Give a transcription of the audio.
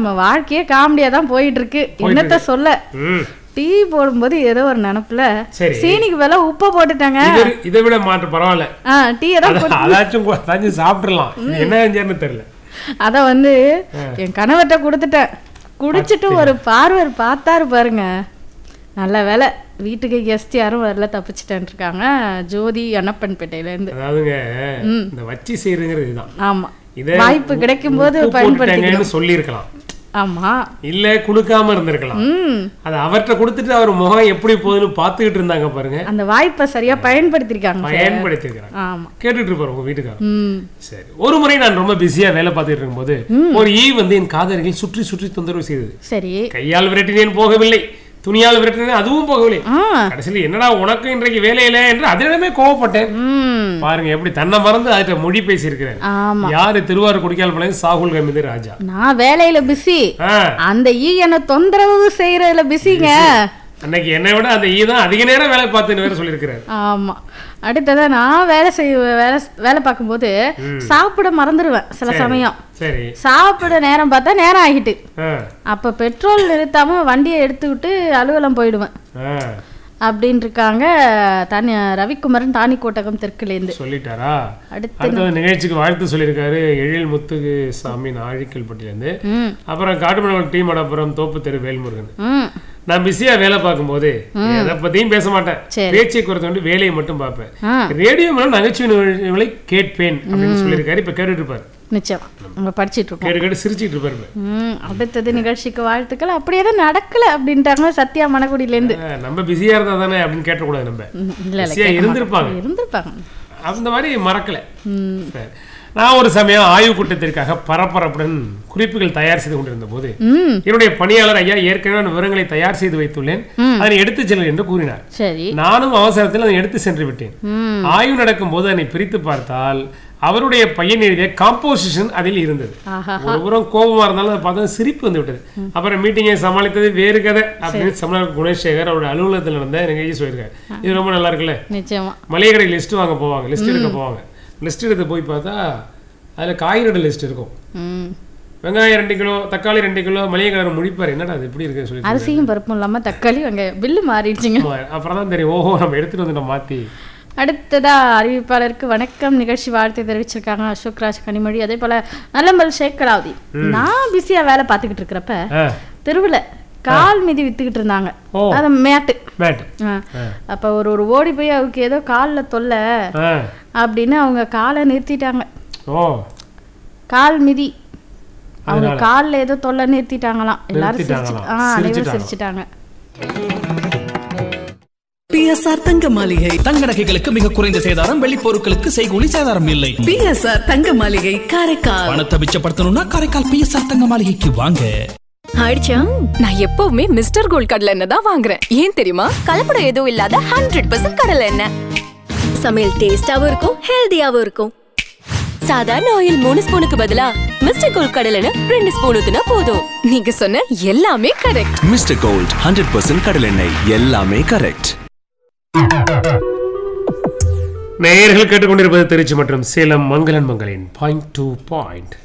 நம்ம வாழ்க்கையே காமெடியா தான் போயிட்டு இருக்கு என்னத்த சொல்ல ம் டீ போடும்போது ஏதோ ஒரு நினப்புல சரி. சீனிக்கு வேலை உப்பை போட்டுட்டாங்க இது- இதை விட மாற்று பரவாயில்ல ஆ டீயை தான் அத- அதாச்சும் கொ- அதாச்சும் சாப்பிட்டுறலாம் இது என்ன செஞ்சேன்னு தெரியல அத வந்து என் கணவர்கிட்ட கொடுத்துட்டேன் குடிச்சிட்டு ஒரு பார்வர் பார்த்தாரு பாருங்க நல்ல வேலை வீட்டுக்கு கெஸ்ட் யாரும் வரல தப்பிச்சிட்டேன் இருக்காங்க ஜோதி அன்னப்பன்பேட்டையில இருந்து அதாவதுங்க இந்த வச்சு செய்யறதுங்கிறது இதுதான் ஆமா இதை வாய்ப்பு கிடைக்கும் போது உப்பு போட்டுட்டாங்கன்னு சொல்லியிருக்கலாம் ஆமா இல்ல கொடுக்காம இருந்திருக்கலாம் ம் அது அவர்கிட்ட கொடுத்துட்டு அவர் முகம் எப்படி போகுதுன்னு பார்த்துக்கிட்டு இருந்தாங்க பாருங்க அந்த வாய்ப்பை சரியா பயன்படுத்திருக்காங்க பயன்படுத்திருக்கிறாங்க ஆமா கேட்டுட்டு இருப்பாரு உங்க வீட்டுக்காரர் ம் சரி ஒரு முறை நான் ரொம்ப பிஸியா வேலை பார்த்துட்டு இருக்கும்போது ஒரு ஈ வந்து என் காதருகில் சுற்றி சுற்றி தொந்தரவு செய்தது சரி கையால் விரட்டினேன் போகவில்லை துணியால் விரட்டினேன் அதுவும் போகவில்லை ஆ கடைசியில் என்னடா உனக்கு இன்றைக்கு வேலை இல்லை என்று அதனிடமே கோவப்பட்டேன் ம் பாருங்க எப்படி தன்னை மறந்து அதுட்ட மொழி பேசியிருக்கிறார் ஆமா யாரு திருவாரூர் குடிக்கால் பாளையம் சாகுல் கமிது ராஜா நான் வேலையில பிஸி ஆ, அந்த ஈ என்ன தொந்தரவு செய்யறதுல பிஸிங்க அன்னைக்கு என்னை விட அந்த ஈ தான் அதிக நேரம் வேலை பார்த்துன்னு வேற சொல்லியிருக்கிறாரு ஆமா அடுத்ததா நான் வேலை செய்ய வேலை வேலை பார்க்கும்போது சாப்பிட மறந்துடுவேன் சில சமயம் சரி சாப்பிட நேரம் பார்த்தா நேரம் ஆகிட்டு ஆ, அப்ப பெட்ரோல் நிறுத்தாம வண்டியை எடுத்துக்கிட்டு அலுவலம் போயிடுவேன் ஆ, அப்படின்னு இருக்காங்க தனி ரவிக்குமரன் தானி கோட்டகம் தெற்குலேருந்து சொல்லிட்டாரா அடுத்து அடுத்தது நிகழ்ச்சிக்கு வாழ்த்து சொல்லியிருக்காரு எழில் முத்துகு சாமி நாழிக்கல்பட்டியிலேருந்து ம் அப்புறம் காட்டுமணவன் டி மடப்புறம் தோப்பு தெரு வேல்முருகன் ம் நான் பிஸியா வேலை பார்க்கும்போது எதை பத்தியும் பேச மாட்டேன் சரி. பேச்சை குறைத்து கொண்டு வேலையை மட்டும் பார்ப்பேன் ஆ ரேடியோ மூலம் நகைச்சுவை நிகழ்ச்சிகளை கேட்பேன் அப்படின்னு சொல்லியிருக்காரு இப்ப கேட்டுட்டு இருப்பாரு நிச்சயம் நம்ம படிச்சிட்டு இருக்கோம் கேட்டு கேட்டு சிரிச்சிட்டு இருப்பாரு இப்ப. ம் அடுத்தது நிகழ்ச்சிக்கு வாழ்த்துக்கள் அப்படியே தான் நடக்கல அப்படின்ட்டாங்க சத்யா மணக்குடியிலேருந்து ஆ, நம்ம பிஸியா இருந்தா தானே அப்படின்னு கேட்டக்கூடாது நம்ம ம், இல்ல இல்ல பிஸியா இருந்திருப்பாங்க இருந்திருப்பாங்க அந்த மாதிரி மறக்கல ம் சரி. நான் ஒரு சமயம் ஆய்வு கூட்டத்திற்காக பரபரப்புடன் குறிப்புகள் தயார் செய்து கொண்டிருந்த போது ம் என்னுடைய பணியாளர் ஐயா ஏற்கனவே நான் விவரங்களை தயார் செய்து வைத்துள்ளேன் அதனை எடுத்துச் செல்லுங்கள் என்று கூறினார் சரி நானும் அவசரத்தில் அதை எடுத்து சென்று விட்டேன் ம் ஆய்வு நடக்கும் போது அதனை பிரித்து பார்த்தால் அவருடைய பையன் எழுதிய காம்போசிஷன் அதில் இருந்தது ஆஹா ஒரு புறம் கோபமா இருந்தாலும் அதை பார்த்தா சிரிப்பு வந்து விட்டது அப்புறம் மீட்டிங்கை சமாளித்தது வேறு கதை அப்படின்னு சமணர் குணசேகர் அவருடைய அலுவலகத்தில் நடந்த நிகழ்ச்சி சொல்லியிருக்காரு இது ரொம்ப நல்லா இருக்குல்ல நிச்சயமா மளிகை கடை லிஸ்ட் வாங்க போவாங்க லிஸ்ட் எடுக்க போவாங்க லிஸ்ட் எடுத்து போய் பார்த்தா அதுல காய்கறி லிஸ்ட் இருக்கும் ம் வெங்காயம் ரெண்டு கிலோ தக்காளி ரெண்டு கிலோ மளிகை கடை முடிப்பாரு என்னடா அது எப்படி இருக்குன்னு சொல்லி அரிசியும் பருப்பும் இல்லாம தக்காளி அங்க பில்லு மாறிடுச்சுங்க ஆமா, அப்புறம் தான் தெரியும் ஓஹோ நம்ம எடுத்துட்டு வந்து நம்ம மாத்தி அடுத்ததா அறிவிப்பாளருக்கு வணக்கம் நிகழ்ச்சி வாழ்த்து தெரிவிச்சிருக்காங்க அசோக்ராஜ் கனிமொழி அதே போல நல்லம்பல் ஷேக் கலாவதி நான் பிஸியா வேலை பார்த்துக்கிட்டு இருக்கிறப்ப ஆ தெருவுல கால் மிதி வித்துக்கிட்டு இருந்தாங்க ஓ. அது மேட்டு மேட் ஆ. அப்ப ஒரு ஒரு ஓடி போய் அவருக்கு ஏதோ கால்ல தொல்லை ஆ அப்படின்னு அவங்க காலை நிறுத்திட்டாங்க ஓ கால் மிதி அவங்க கால்ல ஏதோ தொல்லை நிறுத்திட்டாங்களாம் எல்லாரும் சிரிச்சு நிறுத்திட்டாங்களாம். ஆ அனைவரும் சிரிச்சிட்டாங்க. சிரிச்சிட்டாங்க பிஎஸ்ஆர் தங்க மாளிகை தங்க நகைகளுக்கு மிக குறைந்த சேதாரம் வெள்ளி பொருட்களுக்கு செய்கூலி சேதாரம் இல்லை பிஎஸ்ஆர் தங்க மாளிகை காரைக்கால் பணத்தை மிச்சப்படுத்தணும்னா காரைக்கால் பிஎஸ்ஆர் தங்க மாளிகைக்கு வாங்க ஆயிடுச்சா நான் எப்பவுமே மிஸ்டர் கோல்ட் கடலை எண்ணெய் தான் வாங்குறேன் ஏன் தெரியுமா கலப்படம் எதுவும் இல்லாத ஹண்ட்ரட் பர்சன்ட் கடலை எண்ணெய் சமையல் டேஸ்டாவும் இருக்கும் ஹெல்தியாவும் இருக்கும் சாதாரண ஆயில் மூணு ஸ்பூனுக்கு பதிலா மிஸ்டர் கோல்ட் கடலை எண்ணெய் ரெண்டு ஸ்பூன் ஊத்துனா போதும் நீங்க சொன்ன எல்லாமே correct mister gold hundred percent கடலெண்ணெய் எல்லாமே கரெக்ட் நேயர்கள் கேட்டுக்கொண்டிருப்பது திருச்சி மற்றும் சேலம் மங்களன் மங்களின் பாயிண்ட் டு பாயிண்ட்